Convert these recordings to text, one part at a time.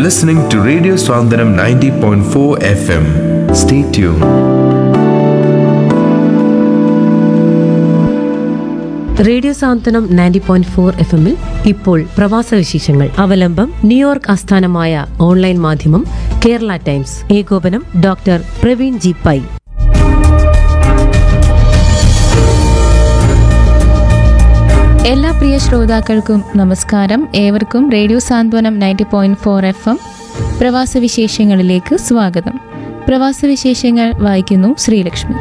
listening to Radio Swandanam 90.4 FM. Stay tuned. Radio Santhwanam ninety point four F എമ്മിൽ ഇപ്പോൾ പ്രവാസ വിശേഷങ്ങൾ അവലംബം ന്യൂയോർക്ക് ആസ്ഥാനമായ ഓൺലൈൻ മാധ്യമം കേരള ടൈംസ് ഏകോപനം ഡോക്ടർ പ്രവീൺ ജി പൈ എല്ലാ പ്രിയ ശ്രോതാക്കൾക്കും നമസ്കാരം ഏവർക്കും radio Santhwanam ninety point four F M പ്രവാസ വിശേഷങ്ങളിലേക്ക് സ്വാഗതം പ്രവാസ വിശേഷങ്ങൾ വായിക്കുന്നു ശ്രീലക്ഷ്മി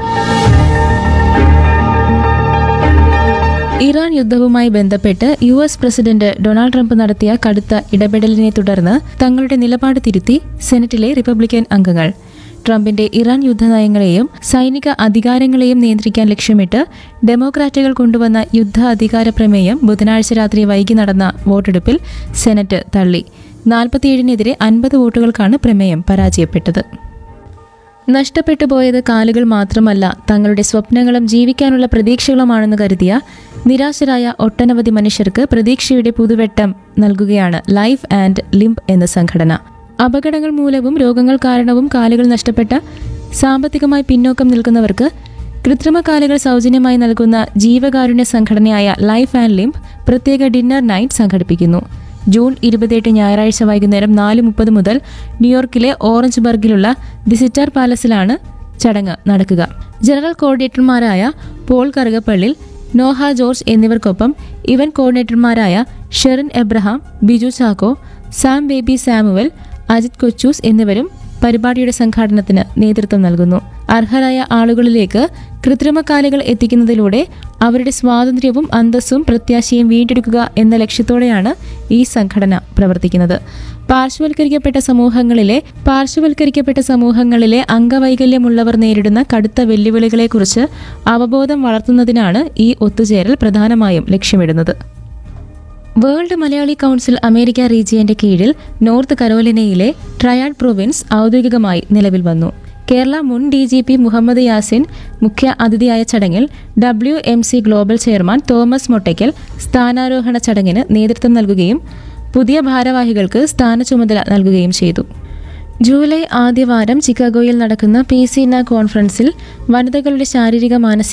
ഇറാൻ യുദ്ധവുമായി ബന്ധപ്പെട്ട് U S president Donald Trump നടത്തിയ കടുത്ത ഇടപെടലിനെ തുടർന്ന് തങ്ങളുടെ നിലപാട് തിരുത്തി സെനറ്റിലെ റിപ്പബ്ലിക്കൻ അംഗങ്ങൾ ട്രംപിന്റെ ഇറാൻ യുദ്ധനയങ്ങളെയും സൈനിക അധികാരങ്ങളെയും നിയന്ത്രിക്കാൻ ലക്ഷ്യമിട്ട് ഡെമോക്രാറ്റുകൾ കൊണ്ടുവന്ന യുദ്ധ അധികാര പ്രമേയം ബുധനാഴ്ച രാത്രി വൈകി നടന്ന വോട്ടെടുപ്പിൽ സെനറ്റ് തള്ളി നാൽപ്പത്തിയേഴിനെതിരെ അൻപത് വോട്ടുകൾക്കാണ് പ്രമേയം പരാജയപ്പെട്ടത് നഷ്ടപ്പെട്ടു പോയത് കാലുകൾ മാത്രമല്ല തങ്ങളുടെ സ്വപ്നങ്ങളും ജീവിക്കാനുള്ള പ്രതീക്ഷകളുമാണെന്ന് കരുതിയ നിരാശരായ ഒട്ടനവധി മനുഷ്യർക്ക് പ്രതീക്ഷയുടെ പുതുവെട്ടം നൽകുകയാണ് ലൈഫ് ആൻഡ് ലിംബ് എന്ന സംഘടന അപകടങ്ങൾ മൂലവും രോഗങ്ങൾ കാരണവും കാലുകൾ നഷ്ടപ്പെട്ട സാമ്പത്തികമായി പിന്നോക്കം നിൽക്കുന്നവർക്ക് കൃത്രിമ കാലുകൾ സൗജന്യമായി നൽകുന്ന ജീവകാരുണ്യ സംഘടനയായ ലൈഫ് ആൻഡ് ലിംബ് പ്രത്യേക ഡിന്നർ നൈറ്റ് സംഘടിപ്പിക്കുന്നു ജൂൺ ഇരുപത്തിയെട്ട് ഞായറാഴ്ച വൈകുന്നേരം നാല് മുപ്പത് മുതൽ ന്യൂയോർക്കിലെ ഓറഞ്ച് ബർഗിലുള്ള ദി സിറ്റാർ പാലസിലാണ് ചടങ്ങ് നടക്കുക ജനറൽ കോർഡിനേറ്റർമാരായ പോൾ കറുകപ്പള്ളിൽ നോഹ ജോർജ് എന്നിവർക്കൊപ്പം ഇവന്റ് കോർഡിനേറ്റർമാരായ Sherin Abraham Biju Chacko Sam Baby Samuel Ajith Kochoos എന്നിവരും പരിപാടിയുടെ സംഘാടനത്തിന് നേതൃത്വം നൽകുന്നു അർഹരായ ആളുകളിലേക്ക് കൃത്രിമക്കാലുകൾ എത്തിക്കുന്നതിലൂടെ അവരുടെ സ്വാതന്ത്ര്യവും അന്തസ്സും പ്രത്യാശയും വീണ്ടെടുക്കുക എന്ന ലക്ഷ്യത്തോടെയാണ് ഈ സംഘടന പ്രവർത്തിക്കുന്നത് പാർശ്വവൽക്കരിക്കപ്പെട്ട സമൂഹങ്ങളിലെ പാർശ്വവൽക്കരിക്കപ്പെട്ട സമൂഹങ്ങളിലെ അംഗവൈകല്യമുള്ളവർ നേരിടുന്ന കടുത്ത വെല്ലുവിളികളെക്കുറിച്ച് അവബോധം വളർത്തുന്നതിനാണ് ഈ ഒത്തുചേരൽ പ്രധാനമായും ലക്ഷ്യമിടുന്നത് വേൾഡ് മലയാളി കൗൺസിൽ അമേരിക്ക റീജിയന്റെ കീഴിൽ നോർത്ത് കരോലിനയിലെ ട്രയാഡ് പ്രൊവിൻസ് ഔദ്യോഗികമായി നിലവിൽ വന്നു കേരള മുൻ D G P Muhammad Yasin മുഖ്യ അതിഥിയായ ചടങ്ങിൽ W M C global chairman Thomas Mottackal സ്ഥാനാരോഹണ ചടങ്ങിന് നേതൃത്വം നൽകുകയും പുതിയ ഭാരവാഹികൾക്ക് സ്ഥാന ചുമതല നൽകുകയും ചെയ്തു ജൂലൈ ആദ്യവാരം ചിക്കാഗോയിൽ നടക്കുന്ന പി സി കോൺഫറൻസിൽ വനിതകളുടെ ശാരീരിക മാനസിക